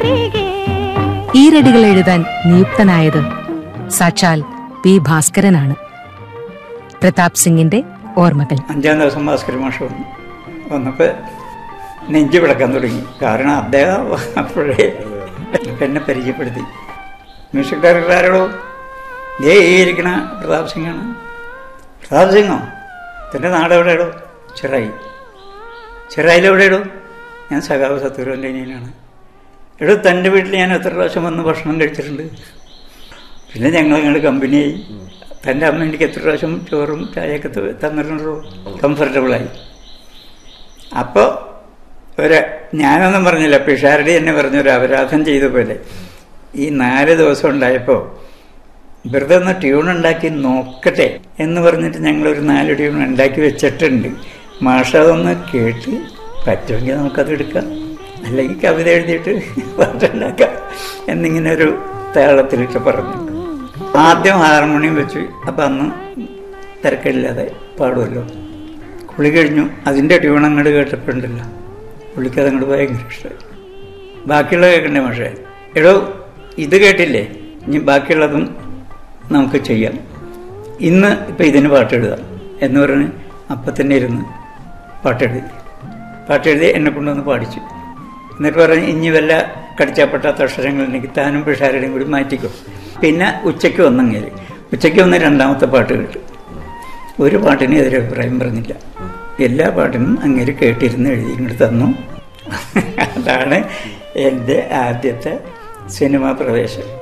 ഈരടികൾ എഴുതാൻ നിയുക്തനായത് സാക്ഷാൽ പി ഭാസ്കരനാണ് പ്രതാപ് സിംഗിന്റെ ഓർമ്മകൾ അഞ്ചാം ദിവസം ഭാസ്കര മാഷ് വന്നു വന്നപ്പോൾ നെഞ്ചു വിളക്കാൻ തുടങ്ങി കാരണം അദ്ദേഹം അപ്പോഴേ എന്നെ പരിചയപ്പെടുത്തി മ്യൂസിക് ഡയറക്ടർ ആരോടോ ദേ ഈ ഇരിക്കണ പ്രതാപ് സിംഗാണ് പ്രതാപ് സിംഗോ തൻ്റെ നാട് എവിടെയാടോ ചെറായി ചെറായിൽ എവിടെയാടോ ഞാൻ സഖാവ് സത്തൂരൻ്റെ അനിയനാണ് എടോ തൻ്റെ വീട്ടിൽ ഞാൻ എത്ര പ്രാവശ്യം വന്ന് ഭക്ഷണം കഴിച്ചിട്ടുണ്ട് പിന്നെ ഞങ്ങൾ ഞങ്ങൾ കമ്പനിയായി തൻ്റെ അമ്മ എനിക്ക് എത്ര പ്രാവശ്യം ചോറും ചായയൊക്കെ ത- തന്നിട്ടുണ്ടോ കംഫർട്ടബിളായി അപ്പോൾ ഒരു ഞാനൊന്നും പറഞ്ഞില്ല പിഷാരടി എന്നെ പറഞ്ഞു ഒരു അപരാധം ചെയ്ത പോലെ ഈ നാല് ദിവസം ഉണ്ടായപ്പോൾ വെറുതെ ഒന്ന് ട്യൂൺ ഉണ്ടാക്കി നോക്കട്ടെ എന്ന് പറഞ്ഞിട്ട് ഞങ്ങളൊരു നാല് ട്യൂൺ ഉണ്ടാക്കി വെച്ചിട്ടുണ്ട് മാഷ അതൊന്ന് കേട്ട് പറ്റുമെങ്കിൽ നമുക്കത് എടുക്കാം അല്ലെങ്കിൽ കവിത എഴുതിയിട്ട് പാട്ടുണ്ടാക്കാം എന്നിങ്ങനെ ഒരു താളത്തിലിട്ട് പറഞ്ഞു ആദ്യം ഹാർമോണിയം വെച്ച് അപ്പം അന്ന് തിരക്കില്ലാതെ പാടുമല്ലോ കുളി കഴിഞ്ഞു അതിൻ്റെ ട്യൂൺ അങ്ങോട്ട് കേട്ടപ്പോഴുണ്ടല്ലോ പുള്ളിക്കത് അങ്ങോട്ട് ഭയങ്കര ഇഷ്ടമായി ബാക്കിയുള്ളത് കേൾക്കണ്ടേ പക്ഷേ എടോ ഇത് കേട്ടില്ലേ ഇനി ബാക്കിയുള്ളതും നമുക്ക് ചെയ്യാം ഇന്ന് ഇപ്പം ഇതിന് പാട്ടെഴുതാം എന്ന് പറഞ്ഞ് അപ്പം തന്നെ ഇരുന്ന് പാട്ടെഴുതി പാട്ടെഴുതി എന്നെ കൊണ്ടുവന്ന് പാടിച്ചു എന്നിട്ട് പറഞ്ഞ് ഇനി വല്ല കടിച്ചാപ്പെട്ടാത്ത അക്ഷരങ്ങളുണ്ടെങ്കിൽ താനും പിഷാരുടെയും കൂടി മാറ്റിക്കോ പിന്നെ ഉച്ചയ്ക്ക് വന്നങ്ങേര് ഉച്ചയ്ക്ക് വന്ന് രണ്ടാമത്തെ പാട്ട് കേട്ടു ഒരു പാട്ടിനും എതിരെ അഭിപ്രായം പറഞ്ഞില്ല എല്ലാ പാട്ടിനും അങ്ങേര് കേട്ടിരുന്ന് എഴുതി ഇങ്ങോട്ട് തന്നു അതാണ് എൻ്റെ ആദ്യത്തെ സിനിമാ പ്രവേശം